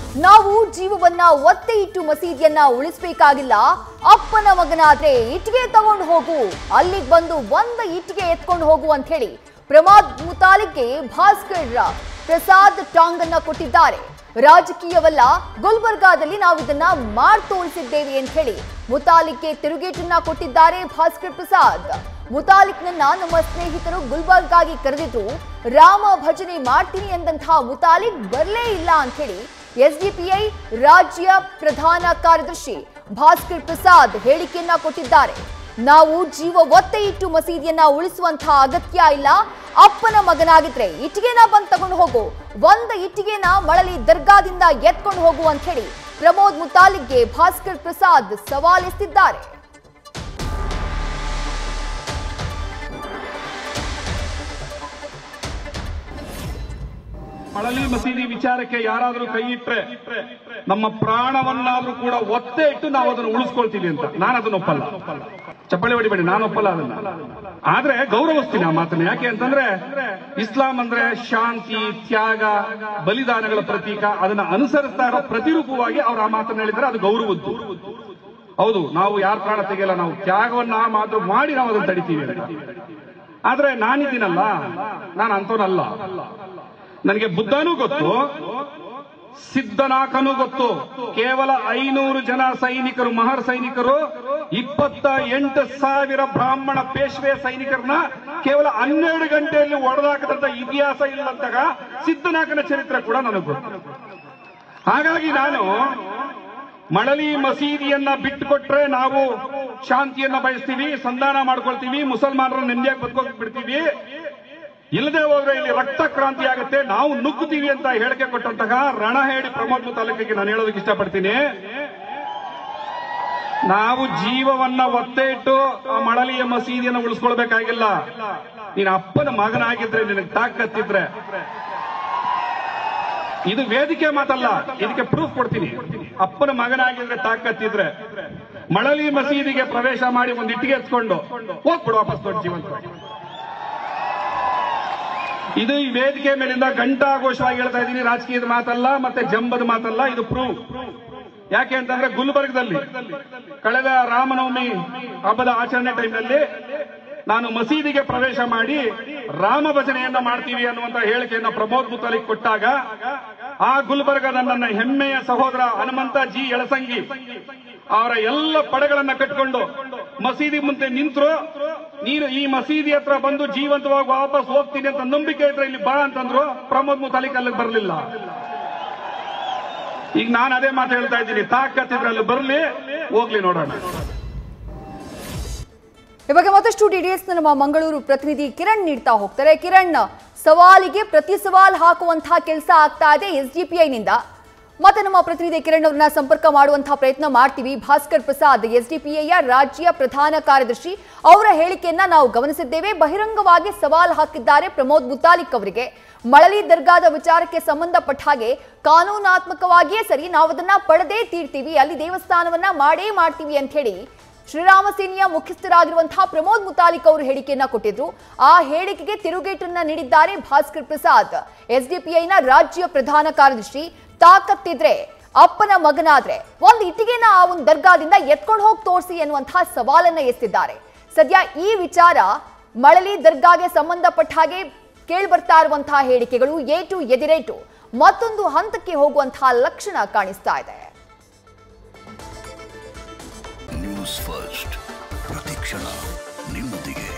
ನಾವು ಜೀವವನ್ನ ಒತ್ತೆ ಇಟ್ಟು ಮಸೀದಿಯನ್ನ ಉಳಿಸ್ಬೇಕಾಗಿಲ್ಲ ಅಪ್ಪನ ಮಗನಾದ್ರೆ ಇಟ್ಟಿಗೆ ತಗೊಂಡು ಹೋಗು ಅಲ್ಲಿಗೆ ಬಂದು ಒಂದ ಇಟ್ಟಿಗೆ ಎತ್ಕೊಂಡು ಹೋಗು ಅಂತ ಹೇಳಿ ಪ್ರಮಾದ್ ಮುತಾಲಿಕ್ಗೆ ಭಾಸ್ಕರ್ ಪ್ರಸಾದ್ ಟಾಂಗ್ ಅನ್ನ ಕೊಟ್ಟಿದ್ದಾರೆ ರಾಜಕೀಯವಲ್ಲ ಗುಲ್ಬರ್ಗಾದಲ್ಲಿ ನಾವು ಇದನ್ನ ಮಾಡ್ ತೋರಿಸಿದ್ದೇವೆ ಅಂತ ಹೇಳಿ ಮುತಾಲಿಕ್ಗೆ ತಿರುಗೇಟನ್ನ ಕೊಟ್ಟಿದ್ದಾರೆ ಭಾಸ್ಕರ್ ಪ್ರಸಾದ್ ಮುತಾಲಿಕ್ನನ್ನ ನಮ್ಮ ಸ್ನೇಹಿತರು ಗುಲ್ಬರ್ಗಾಗೆ ಕರೆದಿದ್ರು ರಾಮ ಭಜನೆ ಮಾಡ್ತೀನಿ ಎಂದಂತಹ ಮುತಾಲಿಕ್ ಬರಲೇ ಇಲ್ಲ ಅಂತ ಹೇಳಿ ಎಸ್ಡಿಪಿಐ ರಾಜ್ಯ ಪ್ರಧಾನ ಕಾರ್ಯದರ್ಶಿ ಭಾಸ್ಕರ್ ಪ್ರಸಾದ್ ಹೇಳಿಕೆಯನ್ನ ಕೊಟ್ಟಿದ್ದಾರೆ ನಾವು ಜೀವ ಒತ್ತೆ ಇಟ್ಟು ಮಸೀದಿಯನ್ನ ಉಳಿಸುವಂತಹ ಅಗತ್ಯ ಇಲ್ಲ ಅಪ್ಪನ ಮಗನಾಗಿದ್ರೆ ಇಟ್ಟಿಗೆನ ಬಂದ್ ತಗೊಂಡು ಹೋಗು ಒಂದ ಇಟ್ಟಿಗೆನ ಮಳಲಿ ದರ್ಗಾದಿಂದ ಎತ್ಕೊಂಡು ಹೋಗು ಅಂತ ಹೇಳಿ ಪ್ರಮೋದ್ ಮುತಾಲಿಕ್ಗೆ ಭಾಸ್ಕರ್ ಪ್ರಸಾದ್ ಸವಾಲೆಸ್ತಿದ್ದಾರೆ ಮಳಲಿ ಮಸೀದಿ ವಿಚಾರಕ್ಕೆ ಯಾರಾದ್ರೂ ಕೈ ಇಟ್ರೆ ನಮ್ಮ ಪ್ರಾಣವನ್ನಾದ್ರೂ ಕೂಡ ಒತ್ತೆ ಇಟ್ಟು ನಾವು ಅದನ್ನು ಉಳಿಸ್ಕೊಳ್ತೀವಿ ಅಂತ ನಾನು ಅದನ್ನ ಒಪ್ಪಲ್ಲ ಚಪ್ಪಳಿ ಹೊಡಿಬೇಡಿ ನಾನು ಒಪ್ಪಲ್ಲ ಅದನ್ನ ಆದ್ರೆ ಗೌರವಿಸ್ತೀನಿ ಆ ಮಾತನ್ನ ಯಾಕೆ ಅಂತಂದ್ರೆ ಇಸ್ಲಾಂ ಅಂದ್ರೆ ಶಾಂತಿ ತ್ಯಾಗ ಬಲಿದಾನಗಳ ಪ್ರತೀಕ ಅದನ್ನ ಅನುಸರಿಸ್ತಾ ಇರೋ ಪ್ರತಿರೂಪವಾಗಿ ಅವ್ರು ಆ ಮಾತನ್ನ ಹೇಳಿದ್ರೆ ಅದು ಗೌರವದ್ದು ಹೌದು ನಾವು ಯಾರ ಪ್ರಾಣ ತೆಗೆಯಲ್ಲ ನಾವು ತ್ಯಾಗವನ್ನ ಮಾತ್ರ ಮಾಡಿ ನಾವು ಅದನ್ನ ತಡಿತೀವಿ ಅಂತ ಆದ್ರೆ ನಾನಿದ್ದೀನಲ್ಲ ನಾನು ಅಂತವನಲ್ಲ ನನಗೆ ಬುದ್ಧನೂ ಗೊತ್ತು ಸಿದ್ಧನಾಕನೂ ಗೊತ್ತು ಕೇವಲ ಐನೂರು ಜನ ಸೈನಿಕರು ಮಹರ್ ಸೈನಿಕರು ಇಪ್ಪತ್ತ ಎಂಟು ಸಾವಿರ ಬ್ರಾಹ್ಮಣ ಪೇಶ್ವೆ ಸೈನಿಕರನ್ನ ಕೇವಲ ಹನ್ನೆರಡು ಗಂಟೆಯಲ್ಲಿ ಒಡೆದಾಕದಂತ ಇತಿಹಾಸ ಇಲ್ಲಂತಾಗ ಸಿದ್ಧನಾಕನ ಚರಿತ್ರೆ ಕೂಡ ನನಗೆ ಗೊತ್ತು ಹಾಗಾಗಿ ನಾನು ಮಳಲಿ ಮಸೀದಿಯನ್ನ ಬಿಟ್ಟುಕೊಟ್ರೆ ನಾವು ಶಾಂತಿಯನ್ನ ಬಯಸ್ತೀವಿ ಸಂಧಾನ ಮಾಡ್ಕೊಳ್ತೀವಿ ಮುಸಲ್ಮಾನರ ನೆಮ್ಮದಿಯಾಗಿ ಬದುಕೋಕ್ ಬಿಡ್ತೀವಿ ಇಲ್ಲದೆ ಹೋದ್ರೆ ಇಲ್ಲಿ ರಕ್ತ ಕ್ರಾಂತಿ ಆಗುತ್ತೆ ನಾವು ನುಗ್ಗುತ್ತೀವಿ ಅಂತ ಹೇಳಿಕೆ ಕೊಟ್ಟಂತಹ ರಣಹೇಡಿ ಪ್ರಮೋದ್ ತಾಲೂಕಿಗೆ ನಾನು ಹೇಳೋದಕ್ಕೆ ಇಷ್ಟಪಡ್ತೀನಿ ನಾವು ಜೀವವನ್ನ ಒತ್ತೆ ಇಟ್ಟು ಆ ಮಳಲಿಯ ಮಸೀದಿಯನ್ನು ಉಳಿಸ್ಕೊಳ್ಬೇಕಾಗಿಲ್ಲ ನೀನ್ ಅಪ್ಪನ ಮಗನಾಗಿದ್ರೆ ನಿನಗೆ ತಾಕತ್ತಿದ್ರೆ ಇದು ವೇದಿಕೆ ಮಾತಲ್ಲ ಇದಕ್ಕೆ ಪ್ರೂಫ್ ಕೊಡ್ತೀನಿ ಅಪ್ಪನ ಮಗನಾಗಿದ್ರೆ ತಾಕತ್ತಿದ್ರೆ ಮಳಲಿ ಮಸೀದಿಗೆ ಪ್ರವೇಶ ಮಾಡಿ ಒಂದು ಇಟ್ಟಿಗೆ ಎತ್ಕೊಂಡು ಹೋಗ್ಬಿಡು ವಾಪಸ್ ದೊಡ್ಡ ಜೀವಂತವಾಗಿ ಇದು ಈ ವೇದಿಕೆ ಮೇಲಿಂದ ಘಂಟಾಘೋಷವಾಗಿ ಹೇಳ್ತಾ ಇದ್ದೀನಿ ರಾಜಕೀಯದ ಮಾತಲ್ಲ ಮತ್ತೆ ಜಂಬದ ಮಾತಲ್ಲ ಇದು ಪ್ರೂಫ್ ಯಾಕೆ ಅಂತಂದ್ರೆ ಗುಲ್ಬರ್ಗದಲ್ಲಿ ಕಳೆದ ರಾಮನವಮಿ ಹಬ್ಬದ ಆಚರಣೆ ಟೈಮ್ನಲ್ಲಿ ನಾನು ಮಸೀದಿಗೆ ಪ್ರವೇಶ ಮಾಡಿ ರಾಮ ಭಜನೆಯನ್ನ ಮಾಡ್ತೀವಿ ಅನ್ನುವಂತ ಹೇಳಿಕೆಯನ್ನ ಪ್ರಮೋದ್ ಮುತಾಲಿಕ್ ಕೊಟ್ಟಾಗ ಆ ಗುಲ್ಬರ್ಗದ ನನ್ನ ಹೆಮ್ಮೆಯ ಸಹೋದರ ಹನುಮಂತ ಜಿ ಎಳಸಂಗಿ ಅವರ ಎಲ್ಲ ಪಡೆಗಳನ್ನ ಕಟ್ಕೊಂಡು ಮಸೀದಿ ಮುಂದೆ ನಿಂತರು ನೀನು ಈ ಮಸೀದಿ ಹತ್ರ ಬಂದು ಜೀವಂತವಾಗಿ ವಾಪಸ್ ಹೋಗ್ತೀನಿ ಅಂತ ನಂಬಿಕೆ ಇದ್ರೆ ಇಲ್ಲಿ ಬಾ ಅಂತಂದ್ರು ಪ್ರಮೋದ್ ಮುತಾಲಿಕ್ ಅಲ್ಲಿಗೆ ಬರಲಿಲ್ಲ ಈಗ ನಾನು ಅದೇ ಮಾತು ಹೇಳ್ತಾ ಇದ್ದೀನಿ ತಾಕತ್ತಿದ್ರೆ ಅಲ್ಲಿ ಬರ್ಲಿ ಹೋಗ್ಲಿ ನೋಡೋಣ ಈ ಬಗ್ಗೆ ಮತ್ತಷ್ಟು ಡಿಟೇಲ್ಸ್ ನಮ್ಮ ಮಂಗಳೂರು ಪ್ರತಿನಿಧಿ ಕಿರಣ್ ನೀಡ್ತಾ ಹೋಗ್ತಾರೆ ಕಿರಣ್ ಸವಾಲಿಗೆ ಪ್ರತಿ ಸವಾಲ್ ಹಾಕುವಂತಹ ಕೆಲಸ ಆಗ್ತಾ ಇದೆ ಎಸ್ ಡಿ ಪಿ ಐನಿಂದ ಮತ್ತೆ ನಮ್ಮ ಪ್ರತಿನಿಧಿ ಕಿರಣ್ ಅವ್ರನ್ನ ಸಂಪರ್ಕ ಮಾಡುವಂತಹ ಪ್ರಯತ್ನ ಮಾಡ್ತೀವಿ Bhaskar Prasad S D P ಐಯ ರಾಜ್ಯ ಪ್ರಧಾನ ಕಾರ್ಯದರ್ಶಿ ಅವರ ಹೇಳಿಕೆಯನ್ನ ನಾವು ಗಮನಿಸಿದ್ದೇವೆ ಬಹಿರಂಗವಾಗಿ ಸವಾಲ್ ಹಾಕಿದ್ದಾರೆ ಪ್ರಮೋದ್ ಮುತಾಲಿಕ್ ಅವರಿಗೆ ಮಳಲಿ ದರ್ಗಾದ ವಿಚಾರಕ್ಕೆ ಸಂಬಂಧಪಟ್ಟ ಹಾಗೆ ಕಾನೂನಾತ್ಮಕವಾಗಿಯೇ ಸರಿ ನಾವು ಅದನ್ನ ಪಡೆದೇ ತೀರ್ತೀವಿ ಅಲ್ಲಿ ದೇವಸ್ಥಾನವನ್ನ ಮಾಡೇ ಮಾಡ್ತೀವಿ ಅಂತ ಹೇಳಿ ಶ್ರೀರಾಮ ಸೇನೆಯ ಮುಖ್ಯಸ್ಥರಾಗಿರುವಂತಹ ಪ್ರಮೋದ್ ಮುತಾಲಿಕ್ ಅವರು ಹೇಳಿಕೆಯನ್ನ ಕೊಟ್ಟಿದ್ರು ಆ ಹೇಳಿಕೆಗೆ ತಿರುಗೇಟನ್ನ ನೀಡಿದ್ದಾರೆ ಭಾಸ್ಕರ್ ಪ್ರಸಾದ್ ಎಸ್ಡಿಪಿಐನ ರಾಜ್ಯ ಪ್ರಧಾನ ಕಾರ್ಯದರ್ಶಿ ತಾಕತ್ತಿದ್ರೆ ಅಪ್ಪನ ಮಗನಾದ್ರೆ ಒಂದು ಇಟ್ಟಿಗೆನ ಆ ಒಂದು ದರ್ಗಾದಿಂದ ಎತ್ಕೊಂಡು ಹೋಗಿ ತೋರಿಸಿ ಎನ್ನುವಂತಹ ಸವಾಲನ್ನ ಎತ್ತಿದ್ದಾರೆ ಸದ್ಯ ಈ ವಿಚಾರ ಮಳಲಿ ದರ್ಗಾಗೆ ಸಂಬಂಧಪಟ್ಟ ಹಾಗೆ ಕೇಳಿ ಬರ್ತಾ ಇರುವಂತಹ ಹೇಳಿಕೆಗಳು ಏಟು ಎದಿರೇಟು ಮತ್ತೊಂದು ಹಂತಕ್ಕೆ ಹೋಗುವಂತಹ ಲಕ್ಷಣ ಕಾಣಿಸ್ತಾ ಇದೆ ನ್ಯೂಸ್ ಫಸ್ಟ್ ಪ್ರತಿಕ್ಷಣ ನಿಮ್ಮೊಂದಿಗೆ